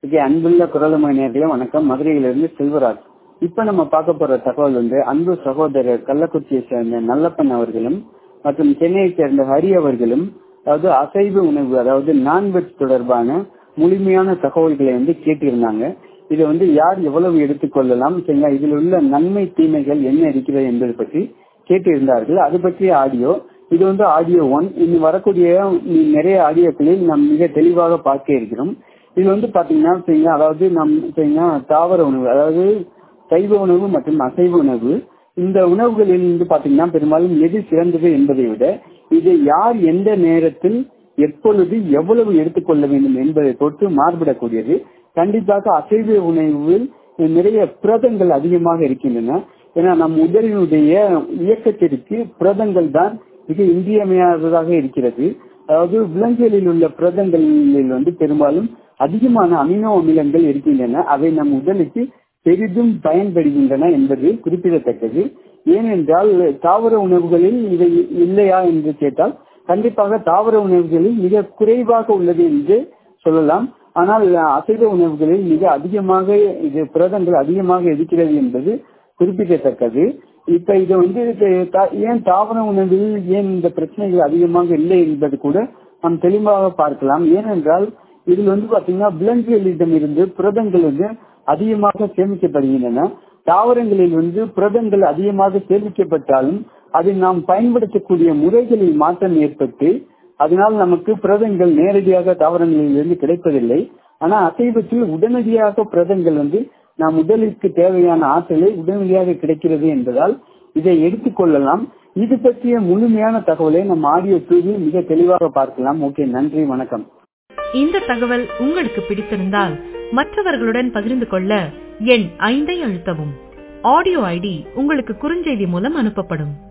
okay அன்புள்ள குரலமை நேர்களே வணக்கம் மதுரையிலிருந்து செல்வராஜ் இப்ப நம்ம பார்க்க போற தகவல் வந்து அன்பு சகோதரர் கள்ளக்குறிச்சியை சேர்ந்த நல்லப்பன் அவர்களும் மற்றும் சென்னையை சேர்ந்த ஹரி அவர்களும் அதாவது அசைவ உணவு அதாவது நான்வெஜ் தொடர்பான முழுமையான தகவல்களை வந்து கேட்டிருந்தாங்க இதை வந்து யார் எவ்வளவு எடுத்துக்கொள்ளலாம் சரிங்களா இதில் உள்ள நன்மை தீமைகள் என்ன இருக்கிறது என்பது பற்றி கேட்டிருந்தார்கள் அது பற்றிய ஆடியோ இது வந்து ஆடியோ ஒன் இனி வரக்கூடிய நிறைய ஆடியோக்களில் நாம் மிக தெளிவாக பார்க்க இருக்கிறோம் இது வந்து பாத்தீங்கன்னா சரிங்களா அதாவது நம் சரிங்களா தாவர உணவு அதாவது சைவ உணவு மற்றும் அசைவ உணவு இந்த உணவுகளில் இருந்து பாத்தீங்கன்னா பெரும்பாலும் எது சிறந்தது என்பதை விட இதை யார் எந்த நேரத்தில் எப்பொழுது எவ்வளவு எடுத்துக்கொள்ள வேண்டும் என்பதை பொறுத்து மாறுபடக்கூடியது கண்டிப்பாக அசைவ உணவில் நிறைய புரதங்கள் அதிகமாக இருக்கின்றன ஏன்னா நம் உடலினுடைய இயக்கத்திற்கு புரதங்கள் தான் மிக இன்றியமையாததாக இருக்கிறது அதாவது விலங்குகளில் உள்ள புரதங்களில் வந்து பெரும்பாலும் அதிகமான அமினோ அமிலங்கள் இருக்கின்றன அவை நம் உடலுக்கு பெரிதும் பயன்படுகின்றன என்பது குறிப்பிடத்தக்கது ஏனென்றால் தாவர உணவுகளில் இவை இல்லையா என்று கேட்டால் கண்டிப்பாக தாவர உணவுகளில் மிக குறைவாக உள்ளது என்று சொல்லலாம் ஆனால் அசைவ உணவுகளில் மிக அதிகமாக இது புரதங்கள் அதிகமாக இருக்கிறது என்பது குறிப்பிடத்தக்கது இப்ப இது வந்து ஏன் தாவர உணவில் ஏன் இந்த பிரச்சனைகள் அதிகமாக இல்லை என்பது கூட நாம் தெளிவாக பார்க்கலாம் ஏனென்றால் இதில் வந்து பாத்தீங்கன்னா விலங்குகளிடம் இருந்து புரதங்கள் வந்து அதிகமாக சேமிக்கப்படுகின்றன தாவரங்களில் வந்து புரதங்கள் அதிகமாக சேமிக்கப்பட்டாலும் அதை நாம் பயன்படுத்தக்கூடிய முறைகளில் மாற்றம் ஏற்பட்டு அதனால் நமக்கு புரதங்கள் நேரடியாக தாவரங்களில் இருந்து கிடைப்பதில்லை ஆனா அசைவத்தில் உடனடியாக புரதங்கள் வந்து நம் உடலுக்கு தேவையான ஆற்றலை உடனடியாக கிடைக்கிறது என்பதால் இதை எடுத்துக்கொள்ளலாம் இது பற்றிய முழுமையான தகவலை நம் ஆடியோ டூவில் மிக தெளிவாக பார்க்கலாம் ஓகே நன்றி வணக்கம் இந்த தகவல் உங்களுக்கு பிடித்திருந்தால் மற்றவர்களுடன் பகிர்ந்து கொள்ள எண் ஐந்தை அழுத்தவும் ஆடியோ ஐடி உங்களுக்கு குறுஞ்செய்தி மூலம் அனுப்பப்படும்